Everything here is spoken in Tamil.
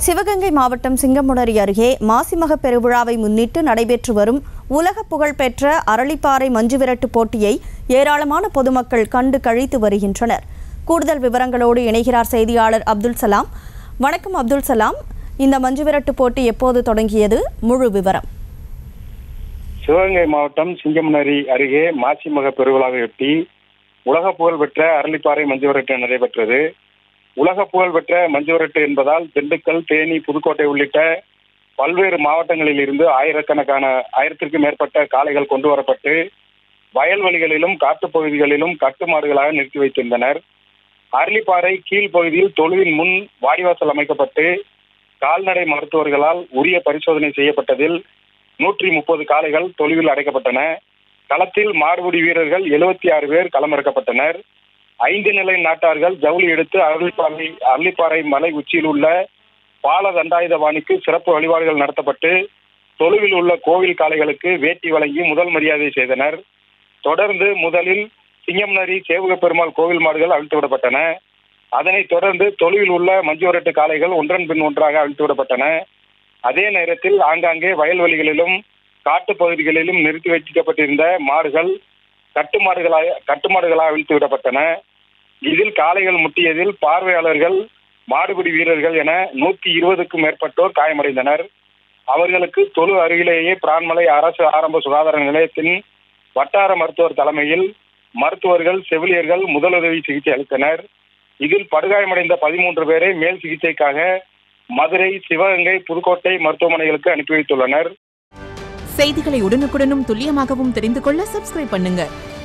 சிவகங்கை மாவட்டம் சிங்கமுனரி அருகே மாசிமக பெருவிழாவை முன்னிட்டு நடைபெற்று வரும் உலக புகழ்பெற்ற அரளிப்பாறை மஞ்சுவிரட்டு போட்டியை ஏராளமான பொதுமக்கள் கண்டு கழித்து வருகின்றனர் கூடுதல் விவரங்களோடு இணைகிறார் செய்தியாளர் அப்துல் சலாம் வணக்கம் அப்துல் சலாம் இந்த மஞ்சுவிரட்டு போட்டி எப்போது தொடங்கியது முழு விவரம் சிவகங்கை மாவட்டம் சிங்கமுனரி அருகே மாசிமக பெருவிழாவையொட்டி உலக புகழ்பெற்ற அரளிப்பாறை மஞ்சுவரட்டு நடைபெற்றது உலக புகழ்பெற்ற மஞ்சுவரட்டு என்பதால் திண்டுக்கல் தேனி புதுக்கோட்டை உள்ளிட்ட பல்வேறு மாவட்டங்களில் இருந்து ஆயிரக்கணக்கான ஆயிரத்திற்கும் மேற்பட்ட காளைகள் கொண்டு வரப்பட்டு வயல்வெளிகளிலும் காட்டுப்பகுதிகளிலும் கட்டுமாடுகளாக நிறுத்தி வைத்திருந்தனர் அரளிப்பாறை கீழ்ப்பகுதியில் தொழுவின் முன் வாடிவாசல் அமைக்கப்பட்டு கால்நடை மருத்துவர்களால் உரிய பரிசோதனை செய்யப்பட்டதில் நூற்றி முப்பது காளைகள் தொழுவில் அடைக்கப்பட்டன களத்தில் மாடுபிடி வீரர்கள் எழுபத்தி ஆறு பேர் களமிறக்கப்பட்டனர் ஐந்து நிலை நாட்டார்கள் ஜவுளி எடுத்து அரளிப்பாறை அரளிப்பாறை மலை உச்சியில் உள்ள பால தண்டாயுதபாணிக்கு சிறப்பு வழிபாடுகள் நடத்தப்பட்டு தொழுவில் உள்ள கோவில் காளைகளுக்கு வேட்டி வழங்கி முதல் மரியாதை செய்தனர் தொடர்ந்து முதலில் சிங்கம்நரி சேவக பெருமாள் கோவில் மாடுகள் அவிழ்த்து விடப்பட்டன அதனைத் தொடர்ந்து தொழுவில் உள்ள மஞ்சுவரட்டு காளைகள் ஒன்றன் பின் ஒன்றாக அவிழ்த்து விடப்பட்டன அதே நேரத்தில் ஆங்காங்கே வயல்வெளிகளிலும் காட்டுப் பகுதிகளிலும் நிறுத்தி வைக்கப்பட்டிருந்த மாடுகள் கட்டுமாடுகளாக கட்டுமாடுகளாக அவிழ்த்து விடப்பட்டன இதில் காளைகள் முட்டியதில் பார்வையாளர்கள் மாடுபிடி வீரர்கள் என நூத்தி இருபதுக்கும் மேற்பட்டோர் காயமடைந்தனர் அவர்களுக்கு தொழு அருகிலேயே பிரான்மலை அரசு ஆரம்ப சுகாதார நிலையத்தின் வட்டார மருத்துவர் தலைமையில் மருத்துவர்கள் செவிலியர்கள் முதலுதவி சிகிச்சை அளித்தனர் இதில் படுகாயமடைந்த பதிமூன்று பேரை மேல் சிகிச்சைக்காக மதுரை சிவகங்கை புதுக்கோட்டை மருத்துவமனைகளுக்கு அனுப்பி வைத்துள்ளனர் செய்திகளை உடனுக்குடனும் துல்லியமாகவும் தெரிந்து கொள்ள சப்ஸ்கிரைப் பண்ணுங்க